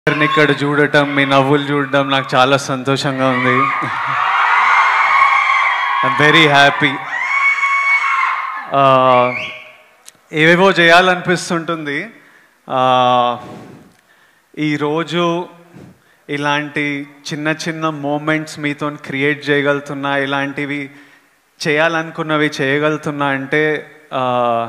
అందరిని ఇక్కడ చూడటం మీ నవ్వులు చూడటం నాకు చాలా సంతోషంగా ఉంది ఐమ్ వెరీ హ్యాపీ ఏవేవో చేయాలనిపిస్తుంటుంది Ah, ఈరోజు ఇలాంటి చిన్న చిన్న మూమెంట్స్ మీతో క్రియేట్ చేయగలుగుతున్నా ఇలాంటివి చేయాలనుకున్నవి చేయగలుగుతున్నా అంటే ah,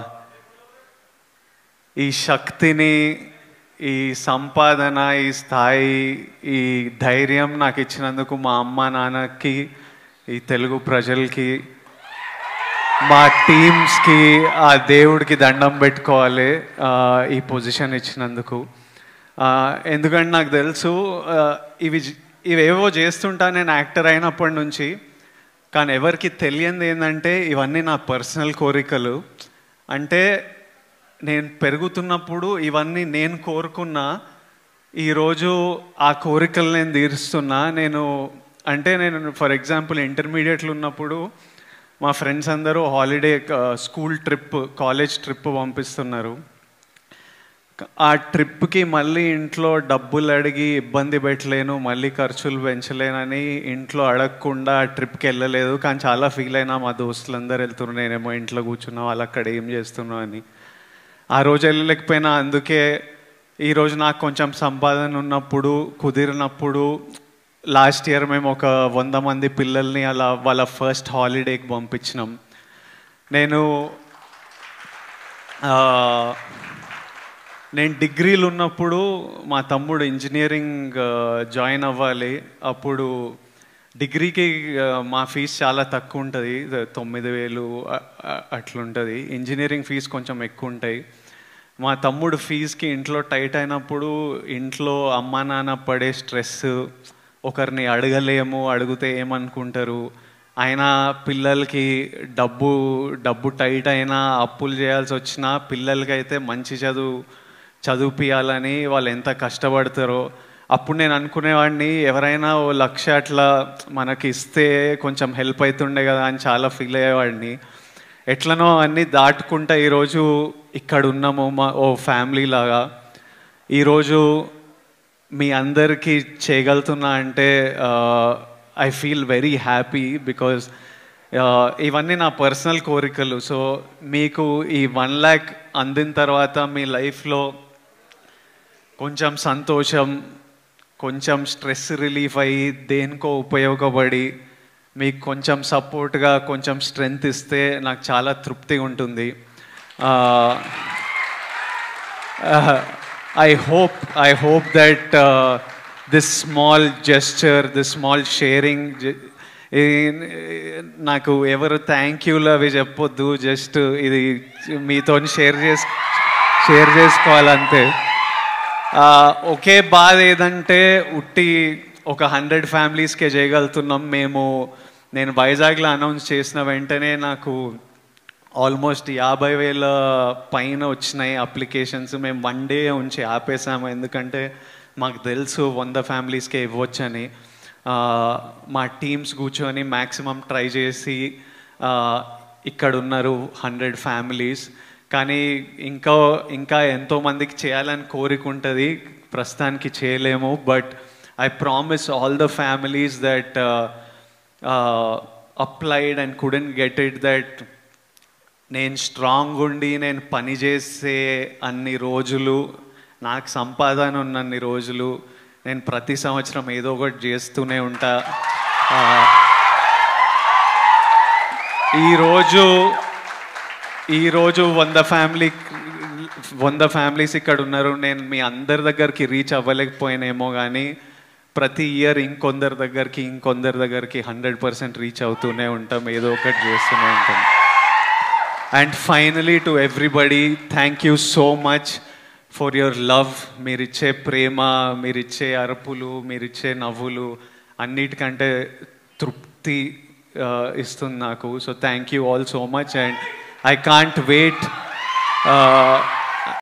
ఈ శక్తిని ఈ సంపాదన ఈ స్థాయి ఈ ధైర్యం నాకు ఇచ్చినందుకు మా అమ్మ నాన్నకి ఈ తెలుగు ప్రజలకి మా టీమ్స్కి ఆ దేవుడికి దండం పెట్టుకోవాలి ఆ, ఈ పొజిషన్ ఇచ్చినందుకు ఆ, ఎందుకంటే నాకు తెలుసు ఆ, ఇవి జ- ఇవేవో చేస్తుంటా నేను యాక్టర్ అయినప్పటి నుంచి కానీ ఎవరికి తెలియంది ఏంటంటే ఇవన్నీ నా పర్సనల్ కోరికలు అంటే నేను పెరుగుతున్నప్పుడు ఇవన్నీ నేను కోరుకున్నా ఈరోజు ఆ కోరికలు నేను తీరుస్తున్నా నేను అంటే నేను ఫర్ ఎగ్జాంపుల్ ఇంటర్మీడియట్లో ఉన్నప్పుడు మా ఫ్రెండ్స్ అందరూ holiday school trip college trip పంపిస్తున్నారు ఆ ట్రిప్కి మళ్ళీ ఇంట్లో డబ్బులు అడిగి ఇబ్బంది పెట్టలేను మళ్ళీ ఖర్చులు పెంచలేనని ఇంట్లో అడగకుండా ఆ ట్రిప్కి వెళ్ళలేదు కానీ చాలా ఫీల్ అయినా మా దోస్తులందరూ వెళ్తున్నారు నేనేమో ఇంట్లో కూర్చున్నా వాళ్ళు అక్కడ ఏం చేస్తున్నా అని ఆ రోజు వెళ్ళలేకపోయినా అందుకే ఈరోజు నాకు కొంచెం సంపాదన ఉన్నప్పుడు కుదిరినప్పుడు లాస్ట్ ఇయర్ మేము ఒక వంద మంది పిల్లల్ని అలా వాళ్ళ ఫస్ట్ హాలిడేకి పంపించినాం నేను ఆ, నేను డిగ్రీలు ఉన్నప్పుడు మా తమ్ముడు ఇంజనీరింగ్ జాయిన్ అవ్వాలి అప్పుడు డిగ్రీకి ఆ, మా ఫీజు చాలా తక్కువ ఉంటుంది తొమ్మిది వేలు అ- అ- అట్లుంటుంది ఇంజనీరింగ్ ఫీజు కొంచెం ఎక్కువ ఉంటాయి మా తమ్ముడు ఫీజుకి ఇంట్లో టైట్ అయినప్పుడు ఇంట్లో అమ్మా నాన్న పడే స్ట్రెస్ ఒకరిని అడగలేము అడిగితే ఏమనుకుంటారు అయినా పిల్లలకి డబ్బు డబ్బు టైట్ అయినా అప్పులు చేయాల్సి వచ్చినా పిల్లలకైతే మంచి చదువు చదివిపియాలని వాళ్ళు ఎంత కష్టపడతారో అప్పుడు నేను అనుకునేవాడిని ఎవరైనా ఓ లక్ష అట్లా మనకి ఇస్తే కొంచెం హెల్ప్ అవుతుండే కదా అని చాలా ఫీల్ అయ్యేవాడిని ఎట్లనో అన్నీ దాటుకుంటా ఈరోజు ఇక్కడ ఉన్నాము మా ఓ ఫ్యామిలీ లాగా ఈరోజు మీ అందరికీ చేయగలుగుతున్నా అంటే I feel very happy because ఇవన్నీ నా పర్సనల్ కోరికలు సో మీకు ఈ వన్ ల్యాక్ అందిన తర్వాత మీ లైఫ్లో కొంచెం సంతోషం కొంచెం స్ట్రెస్ రిలీఫ్ అయ్యి దేనికో ఉపయోగపడి మీకు కొంచెం సపోర్ట్గా కొంచెం స్ట్రెంగ్త్ ఇస్తే నాకు చాలా తృప్తిగా ఉంటుంది I hope I hope that this small gesture this small sharing నాకు ఎవరు థ్యాంక్ యూలు అవి చెప్పొద్దు జస్ట్ ఇది మీతో షేర్ చేసు షేర్ చేసుకోవాలంతే ఆ, ఒకే బాధ ఏదంటే ఉట్టి ఒక హండ్రెడ్ ఫ్యామిలీస్కే చేయగలుగుతున్నాం మేము నేను వైజాగ్లో అనౌన్స్ చేసిన వెంటనే నాకు ఆల్మోస్ట్ యాభై వేల పైన వచ్చినాయి అప్లికేషన్స్ మేము వన్ డే ఉంచి ఆపేసాము ఎందుకంటే మాకు తెలుసు వంద ఫ్యామిలీస్కే ఇవ్వచ్చని ఆ, మా టీమ్స్ కూర్చొని మ్యాక్సిమం ట్రై చేసి ఆ, ఇక్కడ ఉన్నారు హండ్రెడ్ ఫ్యామిలీస్ కానీ ఇంకా ఇంకా ఎంతో మందికి చేయాలని కోరిక ఉంటుంది ప్రస్తుతానికి చేయలేము but I promise all the families that applied and couldn't get it that నేను స్ట్రాంగ్ ఉండి నేను పని చేసే అన్ని రోజులు నాకు సంపాదన ఉన్నన్ని రోజులు నేను ప్రతి సంవత్సరం ఏదో ఒకటి చేస్తూనే ఉంటా ఆ, ఈరోజు ఈరోజు వంద ఫ్యామిలీ వంద ఫ్యామిలీస్ ఇక్కడ ఉన్నారు నేను మీ అందరి దగ్గరికి రీచ్ అవ్వలేకపోయానేమో కానీ ప్రతి ఇయర్ ఇంకొందరి దగ్గరికి ఇంకొందరి దగ్గరికి హండ్రెడ్ పర్సెంట్ రీచ్ అవుతూనే ఉంటాం ఏదో ఒకటి చేస్తూనే ఉంటాం and finally to everybody thank you so much for your love మీరిచ్చే ప్రేమ మీరిచ్చే అరుపులు మీరిచ్చే నవ్వులు అన్నిటికంటే తృప్తి ఆ, ఇస్తుంది నాకు so thank you all so much and I can't wait